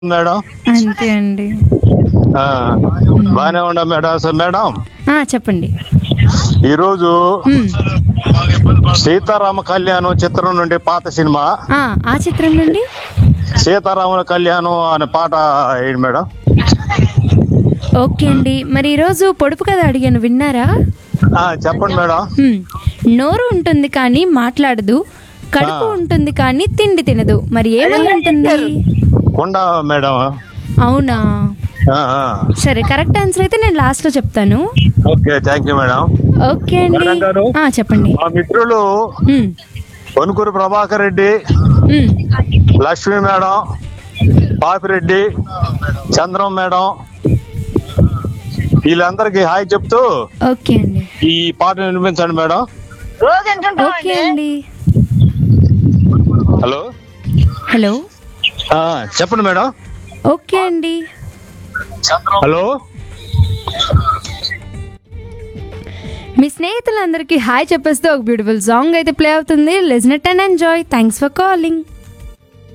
Madam అంతే అండి ఆ, బాగానే ఉండా మేడం సో మేడం ఆ, చెప్పండి ఈరోజు మ్, సీతారామ కళ్యాణం చిత్రం నుండి పాత సినిమా ఆ, ఆ చిత్రం నుండి సీతారాముల కళ్యాణం అనే పాట ఏంటి మేడం ఓకే అండి మరి ఈరోజు పొడుపు కథ అడిగాను విన్నారా ఆ, చెప్పండి మేడం మ్, నోరు ఉంటుంది కానీ మాట్లాడదు కడుపు ఆ. ఉంటుంది కానీ తిండి తినదు మరి ఏమై ఉంటుంది కుండ మేడం అవునా ఆ, ఆ. సరే కరెక్ట్ ఆన్సర్ అయితే నేను లాస్ట్ లో చెప్తాను okay thank you madam okay madam అండి గారు? ఆ, చెప్పండి మా మిత్రులు మ్, వణుకూరు ప్రభాకర్ రెడ్డి మ్, లక్ష్మి మేడం పాపిరెడ్డి చంద్రం మేడం వీళ్ళందరికీ హాయ్ చెప్తూ ఓకే అండి ఈ పాట వినిపించండి మేడం ఓకే అండి హలో హలో ఆ, చెప్పండి మేడం ఓకే అండి హలో మీ స్నేహితులందరికీ హాయ్ చెప్పేస్తే ఒక బ్యూటిఫుల్ సాంగ్ అయితే ప్లే అవుతుంది listen it and enjoy thanks for calling